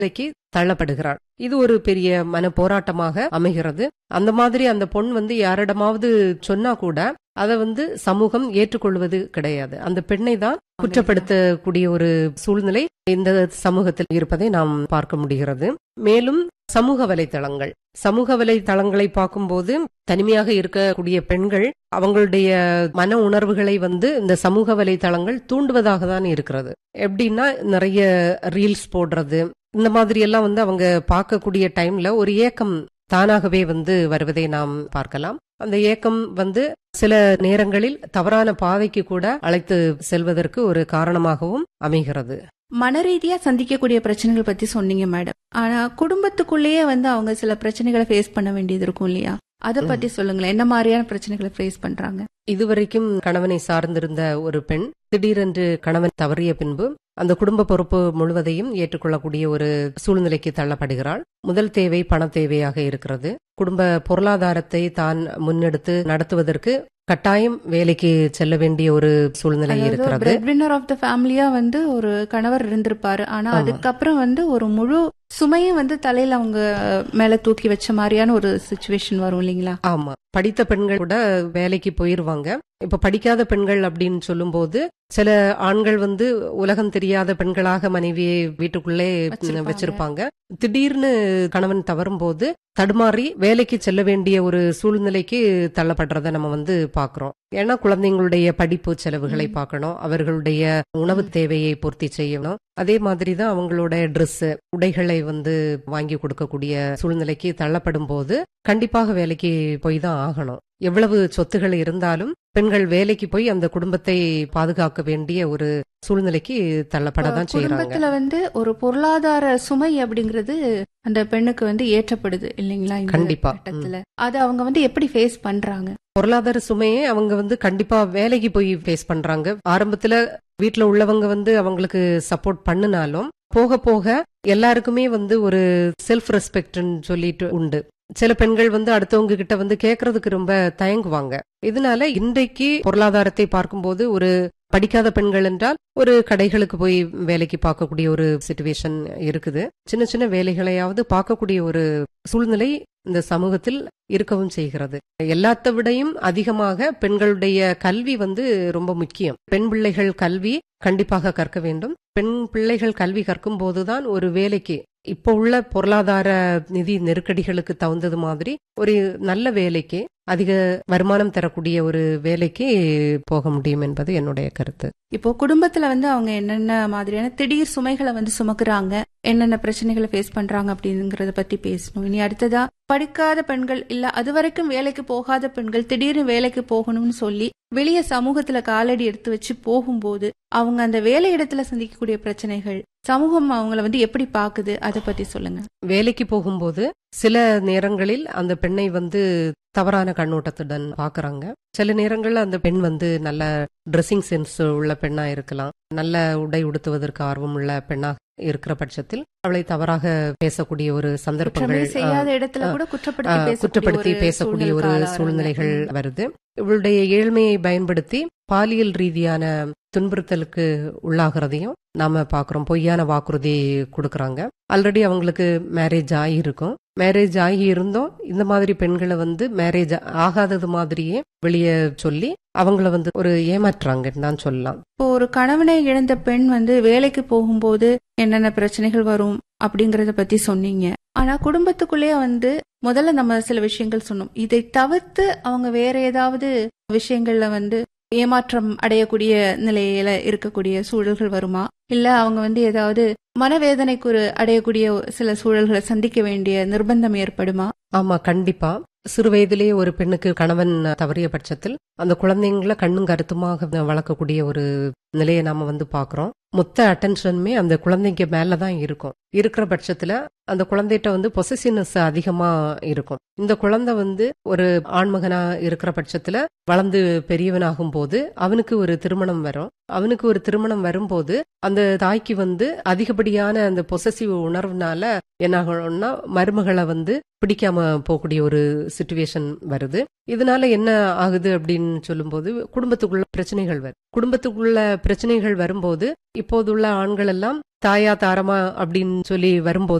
நிலைக்கு தள்ளப்படுகிறாள் இது ஒரு பெரிய மன போராட்டமாக அமைகிறது அந்த மாதிரி அந்த பொண் வந்து யாரிடமாவது சொன்னா கூட அதை வந்து சமூகம் ஏற்றுக்கொள்வது கிடையாது அந்த பெண்ணை தான் குற்றப்படுத்தக்கூடிய ஒரு சூழ்நிலை இந்த சமூகத்தில் இருப்பதை நாம் பார்க்க முடிகிறது மேலும் சமூக வலைத்தளங்கள் சமூக வலைத்தளங்களை பார்க்கும்போது தனிமையாக இருக்கக்கூடிய பெண்கள் அவங்களுடைய மன உணர்வுகளை வந்து இந்த சமூக வலைத்தளங்கள் தூண்டுவதாக தான் இருக்கிறது எப்படின்னா நிறைய ரீல்ஸ் போடுறது இந்த மாதிரி எல்லாம் வந்து அவங்க பார்க்கக்கூடிய டைம்ல ஒரு ஏக்கம் தானாகவே வந்து வருவதை நாம் பார்க்கலாம் அந்த ஏக்கம் வந்து சில நேரங்களில் தவறான பாதைக்கு கூட அழைத்து செல்வதற்கு ஒரு காரணமாகவும் அமைகிறது மனரீதியா சந்திக்கக்கூடிய பிரச்சனைகள் பத்தி சொன்னீங்க மேடம் ஆனா குடும்பத்துக்குள்ளேயே வந்து அவங்க சில பிரச்சனைகளை ஃபேஸ் பண்ண வேண்டியது இருக்கும் இல்லையா அத பத்தி சொல்லுங்களேன் என்ன மாதிரியான பிரச்சனைகளை ஃபேஸ் பண்றாங்க இதுவரைக்கும் கணவனை சார்ந்திருந்த ஒரு பெண் திடீரென்று கணவன் தவறிய பின்பு அந்த குடும்ப பொறுப்பு முழுவதையும் ஏற்றுக்கொள்ளக்கூடிய ஒரு சூழ்நிலைக்கு தள்ளப்படுகிறாள் முதல் தேவை பண தேவையாக இருக்கிறது குடும்ப பொருளாதாரத்தை தான் முன்னெடுத்து நடத்துவதற்கு கட்டாயம் வேலைக்கு செல்ல வேண்டிய ஒரு சூழ்நிலை இருக்கிறது பிரெட் வின்னர் ஆஃப் த ஃபேமிலியா வந்து ஒரு கணவர் இருந்திருப்பாரு ஆனா ஆமா. அதுக்கப்புறம் வந்து ஒரு முழு சுமையும் வந்து தலையில அவங்க மேல தூக்கி வச்ச மாதிரியான ஒரு சுச்சுவேஷன் வரும் இல்லைங்களா ஆமா படித்த பெண்கள் கூட வேலைக்கு போயிருவாங்க இப்ப படிக்காத பெண்கள் அப்படின்னு சொல்லும்போது சில ஆண்கள் வந்து உலகம் தெரியாத பெண்களாக மனைவியை வீட்டுக்குள்ளே வச்சிருப்பாங்க. வச்சிருப்பாங்க திடீர்னு கணவன் தவறும் போது தடுமாறி வேலைக்கு செல்ல வேண்டிய ஒரு சூழ்நிலைக்கு தள்ளப்படுறத நம்ம வந்து பாக்குறோம் ஏன்னா குழந்தைங்களுடைய படிப்பு செலவுகளை ம். பார்க்கணும் அவர்களுடைய உணவு தேவையை பூர்த்தி செய்யணும் அதே மாதிரி தான் அவங்களோட Dress உடைகளை வந்து வாங்கி கொடுக்கக்கூடிய சூழ்நிலைக்கு தள்ளப்படும் போது கண்டிப்பாக வேலைக்கு போய் தான் ஆகணும் எவ்வளவு சொத்துகள் இருந்தாலும் பெண்கள் வேலைக்கு போய் அந்த குடும்பத்தை பாதுகாக்க வேண்டிய ஒரு சூழ்நிலைக்கு தள்ளப்பட தான் செய்யறாங்க குடும்பத்துல வந்து ஒரு பொருளாதார சுமை அப்படிங்கிறது அந்த பெண்ணுக்கு வந்து ஏற்றப்படுது இல்லைங்களா இந்த கண்டிப்பா. கட்டத்துல அது அவங்க வந்து எப்படி ஃபேஸ் பண்றாங்க பொருளாதார சுமையை அவங்க வந்து கண்டிப்பா வேலைக்கு போய் ஃபேஸ் பண்றாங்க ஆரம்பத்துல வீட்ல உள்ளவங்க வந்து அவங்களுக்கு சப்போர்ட் பண்ணினாலும் போக போக எல்லாருக்குமே வந்து ஒரு செல்ஃப் ரெஸ்பெக்ட்னு சொல்லிட்டு உண்டு சில பெண்கள் வந்து அடுத்தவங்க கிட்ட வந்து கேக்குறதுக்கு ரொம்ப தயங்குவாங்க இதனால இன்றைக்கு பொருளாதாரத்தை பார்க்கும்போது ஒரு படிக்காத பெண்கள் என்றால் ஒரு கடைகளுக்கு போய் வேலைக்கு பார்க்கக்கூடிய ஒரு சுச்சுவேஷன் இருக்குது சின்ன சின்ன வேலைகளையாவது பார்க்கக்கூடிய ஒரு சூழ்நிலை இந்த சமூகத்தில் இருக்கவும் செய்கிறது எல்லாத்த விடையும் அதிகமாக பெண்களுடைய கல்வி வந்து ரொம்ப முக்கியம் பெண் பிள்ளைகள் கல்வி கண்டிப்பாக கற்க வேண்டும் பெண் பிள்ளைகள் கல்வி கற்கும் போதுதான் ஒரு வேலைக்கு இப்போ உள்ள பொருளாதார நிதி நெருக்கடிகளுக்கு தகுந்தது மாதிரி ஒரு நல்ல வேலைக்கு அதிக வருமானம் தரக்கூடிய ஒரு வேலைக்கு போக முடியும் என்பது என்னுடைய கருத்து இப்போ குடும்பத்துல வந்து அவங்க என்னென்ன மாதிரியான திடீர் சுமைகளை வந்து சுமக்குறாங்க என்னென்ன பிரச்சனைகளை ஃபேஸ் பண்றாங்க அப்படிங்கறத பத்தி பேசணும் இனி அடுத்ததா படிக்காத பெண்கள் இல்ல அது வரைக்கும் வேலைக்கு போகாத பெண்கள் திடீர்னு வேலைக்கு போகணும்னு சொல்லி வெளிய சமூகத்துல காலடி எடுத்து வச்சு போகும்போது அவங்க அந்த வேலை இடத்துல சந்திக்கக்கூடிய பிரச்சனைகள் சமூகம் அவங்கள வந்து எப்படி பாக்குது அதை பத்தி சொல்லுங்க வேலைக்கு போகும்போது சில நேரங்களில் அந்த பெண்ணை வந்து தவறான கண்ணோட்டத்துடன் பாக்குறாங்க சில நேரங்கள்ல அந்த பெண் வந்து நல்ல ட்ரெஸ்ஸிங் சென்ஸ் உள்ள பெண்ணா இருக்கலாம் நல்ல உடை உடுத்துவதற்கு ஆர்வம் உள்ள பெண்ணா இருக்கிற பட்சத்தில் அவளை தவறாக பேசக்கூடிய ஒரு குற்றமே சந்தர்ப்பங்கள் செய்யாத ஆ, இடத்துல ஆ, கூட ஆ, குற்றப்படுத்தி பேசக்கூடிய குற்றப்படுத்தி ஒரு பேசக்கூடிய ஒரு சூழலுக்கு ஆளாகுறாங்க. சூழ்நிலைகள் ம். வருது இவளுடைய ஏழ்மையை பயன்படுத்தி பாலியல் ரீதியான துன்புறுத்தலுக்கு உள்ளாகிறதையும் நாம பாக்குறோம் பொய்யான வாக்குறுதி கொடுக்கறாங்க ஆல்ரெடி அவங்களுக்கு மேரேஜ் ஆகியிருக்கும் மேரேஜ் ஆகி இருந்தும் இந்த மாதிரி பெண்களை வந்து மேரேஜ் ஆகாதது மாதிரியே வெளியே சொல்லி அவங்கள வந்து ஒரு ஏமாற்றுறாங்கன்னு தான் சொல்லலாம் இப்போ ஒரு கணவனை இழந்த பெண் வந்து வேலைக்கு போகும்போது என்னென்ன பிரச்சனைகள் வரும் அப்படிங்கறத பத்தி சொன்னீங்க ஆனா குடும்பத்துக்குள்ளேயே வந்து முதல்ல நம்ம சில விஷயங்கள் சொன்னோம் இதை தவிர்த்து அவங்க வேற ஏதாவது விஷயங்கள்ல வந்து ஏமாற்றம் அடையக்கூடிய நிலையில இருக்கக்கூடிய சூழல்கள் வருமா இல்ல அவங்க வந்து ஏதாவது மனவேதனைக்கு ஒரு அடையக்கூடிய சில சூழல்களை சந்திக்க வேண்டிய நிர்பந்தம் ஏற்படுமா ஆமா கண்டிப்பா சிறு வயதிலேயே ஒரு பெண்ணுக்கு கணவன் தவறிய பட்சத்தில் அந்த குழந்தைங்கள கண்ணும் கருத்துமாக வளர்க்கக்கூடிய ஒரு நிலையை நாம வந்து பாக்குறோம் மொத்த அட்டென்ஷனுமே அந்த குழந்தைங்க மேலதான் இருக்கும் இருக்கிற பட்சத்துல அந்த குழந்தைகிட்ட வந்து பொசசிவ்னஸ் அதிகமா இருக்கும் இந்த குழந்தை வந்து ஒரு ஆண்மகனா இருக்கிற பட்சத்துல வளர்ந்து பெரியவனாகும் போது அவனுக்கு ஒரு திருமணம் வரும் அவனுக்கு ஒரு திருமணம் வரும்போது அந்த தாய்க்கு வந்து அதிகப்படியான அந்த பொசசிவ் உணர்வுனால என்ன ஆகும்னா மருமகளை வந்து பிடிக்காம போகக்கூடிய ஒரு சுச்சுவேஷன் வருது இதனால என்ன ஆகுது அப்படின்னு சொல்லும்போது குடும்பத்துக்குள்ள பிரச்சனைகள் வரும் குடும்பத்துக்குள்ள பிரச்சனைகள் வரும்போது இப்போதுள்ள ஆண்கள் எல்லாம் தாயா தாரமா அப்படின்னு சொல்லி வரும்போது